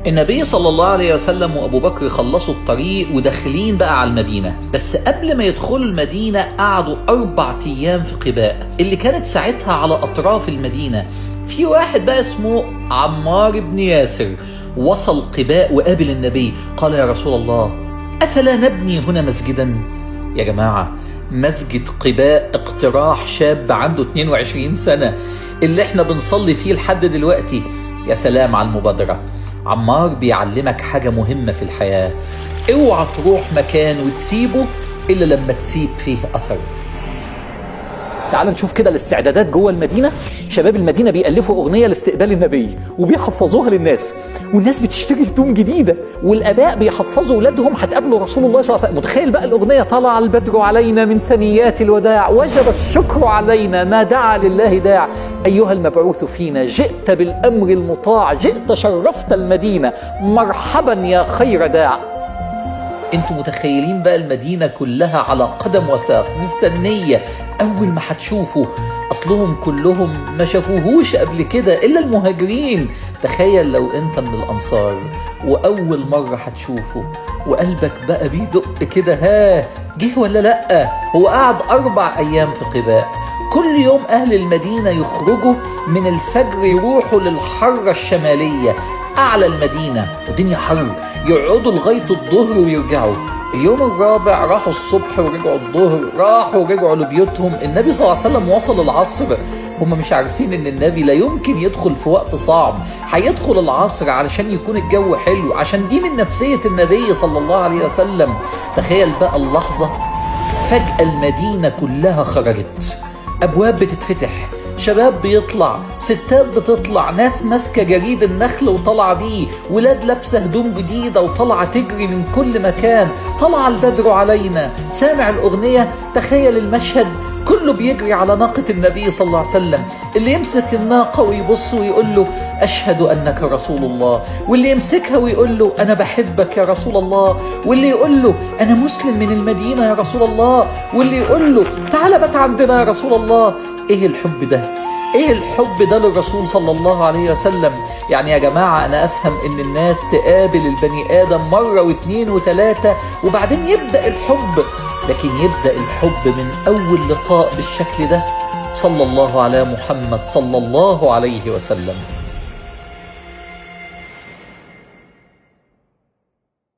النبي صلى الله عليه وسلم وابو بكر خلصوا الطريق وداخلين بقى على المدينه بس قبل ما يدخلوا المدينه قعدوا اربع ايام في قباء اللي كانت ساعتها على اطراف المدينه في واحد بقى اسمه عمار بن ياسر وصل قباء وقابل النبي قال يا رسول الله افلا نبني هنا مسجدا يا جماعه مسجد قباء اقتراح شاب عنده 22 سنه اللي احنا بنصلي فيه لحد دلوقتي يا سلام على المبادره عمار بيعلمك حاجة مهمة في الحياة اوعى تروح مكان وتسيبه إلا لما تسيب فيه أثر تعال نشوف كده الاستعدادات جوه المدينة شباب المدينة بيألفوا أغنية لاستقبال النبي وبيحفظوها للناس والناس بتشتري هدوم جديدة والآباء بيحفظوا أولادهم هتقابلوا رسول الله صلى الله عليه وسلم متخيل بقى الأغنية طلع البدر علينا من ثنيات الوداع وجب الشكر علينا ما دعا لله داع أيها المبعوث فينا جئت بالأمر المطاع جئت شرفت المدينة مرحبا يا خير داع انتوا متخيلين بقى المدينة كلها على قدم وساق مستنية أول ما هتشوفوا أصلهم كلهم ما شافوهوش قبل كده إلا المهاجرين تخيل لو أنت من الأنصار وأول مرة هتشوفه وقلبك بقى بيدق كده ها جه ولا لأ هو قعد أربع أيام في قباء كل يوم أهل المدينة يخرجوا من الفجر يروحوا للحرة الشمالية أعلى المدينة والدنيا حر يقعدوا لغاية الظهر ويرجعوا اليوم الرابع راحوا الصبح ورجعوا الظهر راحوا ورجعوا لبيوتهم النبي صلى الله عليه وسلم وصل العصر هم مش عارفين ان النبي لا يمكن يدخل في وقت صعب هيدخل العصر علشان يكون الجو حلو عشان دي من نفسية النبي صلى الله عليه وسلم تخيل بقى اللحظة فجأة المدينة كلها خرجت أبواب بتتفتح شباب بيطلع ستات بتطلع ناس ماسكة جريد النخل وطالعة بيه ولاد لابسة هدوم جديدة وطالعة تجري من كل مكان طلع البدر علينا سامع الأغنية تخيل المشهد كله بيجري على ناقة النبي صلى الله عليه وسلم اللي يمسك الناقة ويبص ويقول له أشهد أنك رسول الله واللي يمسكها ويقول له أنا بحبك يا رسول الله واللي يقول له أنا مسلم من المدينة يا رسول الله واللي يقول له تعال بات عندنا يا رسول الله إيه الحب ده ايه الحب ده للرسول صلى الله عليه وسلم يعني يا جماعة انا افهم ان الناس تقابل البني ادم مرة واثنين وثلاثة وبعدين يبدأ الحب لكن يبدأ الحب من اول لقاء بالشكل ده صلى الله على محمد صلى الله عليه وسلم